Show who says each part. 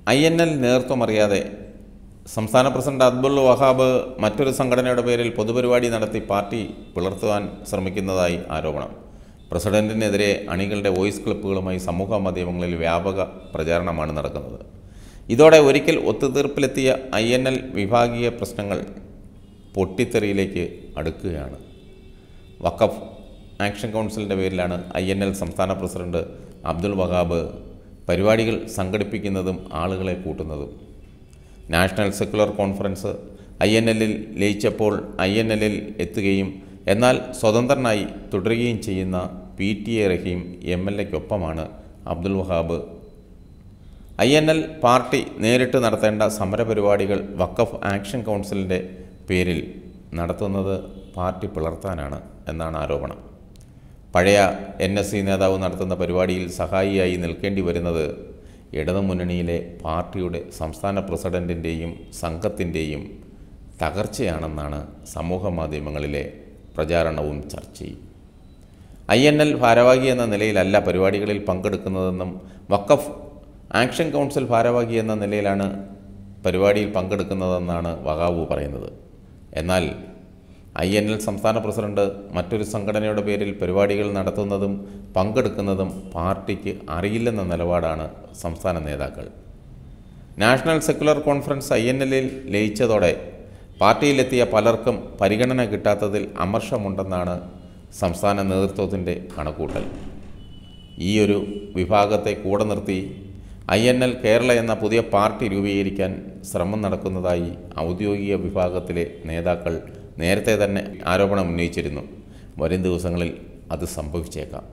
Speaker 1: I N L നേതൃത്വമറിയാതെ സംസ്ഥാന president Abdul Wahab മറ്റൊരു സംഘടനയുടെ പേരിൽ പൊതുപരിപാടി നടത്തി പാർട്ടി പിളർത്തുവാൻ ശ്രമിക്കുന്നതായി ആരോപണം പ്രസിഡന്റിനെതിരെ അണികളുടെ വോയിസ് ക്ലിപ്പുകളുമായി സമൂഹ മാധ്യമങ്ങളിൽ വ്യാപക പ്രചാരണമാണ് നടക്കുന്നത് ഇതോടെ ഒരിക്കൽ ഒത്തുതീർപ്പിലെത്തിയ ഐ എൻ എൽ വിഭാഗീയ പ്രശ്നങ്ങൾ പൊട്ടിത്തെറിയിലേക്ക് അടുക്കുകയാണ് വഖഫ് ആക്ഷൻ കൗൺസിലിൻ്റെ പേരിലാണ് ഐ എൻ എൽ സംസ്ഥാന പ്രസിഡന്റ് അബ്ദുൾ വഹാബ് പരിപാടികൾ സംഘടിപ്പിക്കുന്നതും ആളുകളെ കൂട്ടുന്നതും national secular conference I N എല്ലിൽ ലയിച്ചപ്പോൾ ഐ എൻ എല്ലിൽ എത്തുകയും എന്നാൽ സ്വതന്ത്രനായി തുടരുകയും ചെയ്യുന്ന P T A Rahim M L എക്കൊപ്പമാണ് Abdul Wahab I N L party നേരിട്ട് നടത്തേണ്ട സമരപരിപാടികൾ വഖഫ് ആക്ഷൻ കൗൺസിലിൻ്റെ പേരിൽ നടത്തുന്നത് പാർട്ടി പിളർത്താനാണ് എന്നാണ് ആരോപണം പഴയ എൻ എസ് സി നേതാവ് നടത്തുന്ന പരിപാടിയിൽ സഹായിയായി നിൽക്കേണ്ടി വരുന്നത് ഇടതുമുന്നണിയിലെ പാർട്ടിയുടെ സംസ്ഥാന പ്രസിഡൻറ്റിൻ്റെയും സംഘത്തിൻ്റെയും തകർച്ചയാണെന്നാണ് സമൂഹ മാധ്യമങ്ങളിലെ പ്രചാരണവും ചർച്ചയും ഐ എൻ എൽ ഭാരവാഹി എന്ന നിലയിലല്ല പരിപാടികളിൽ പങ്കെടുക്കുന്നതെന്നും വഖഫ് ആക്ഷൻ കൗൺസിൽ ഭാരവാഹി എന്ന നിലയിലാണ് പരിപാടിയിൽ പങ്കെടുക്കുന്നതെന്നാണ് വഹാബു പറയുന്നത് എന്നാൽ ഐ എൻ എൽ സംസ്ഥാന പ്രസിഡന്റ് മറ്റൊരു സംഘടനയുടെ പേരിൽ പരിപാടികൾ നടത്തുന്നതും പങ്കെടുക്കുന്നതും പാർട്ടിക്ക് അറിയില്ലെന്ന നിലപാടാണ് സംസ്ഥാന നേതാക്കൾ national secular conference I N എല്ലിൽ ലയിച്ചതോടെ പാർട്ടിയിലെത്തിയ പലർക്കും പരിഗണന കിട്ടാത്തതിൽ അമർഷമുണ്ടെന്നാണ് സംസ്ഥാന നേതൃത്വത്തിൻ്റെ കണക്കൂട്ടൽ ഈ ഒരു വിഭാഗത്തെ കൂടെ നിർത്തി ഐ എൻ എൽ കേരള എന്ന പുതിയ പാർട്ടി രൂപീകരിക്കാൻ ശ്രമം നടക്കുന്നതായി ഔദ്യോഗിക വിഭാഗത്തിലെ നേതാക്കൾ നേരത്തെ തന്നെ ആരോപണം ഉന്നയിച്ചിരുന്നു വരും ദിവസങ്ങളിൽ അത് സംഭവിച്ചേക്കാം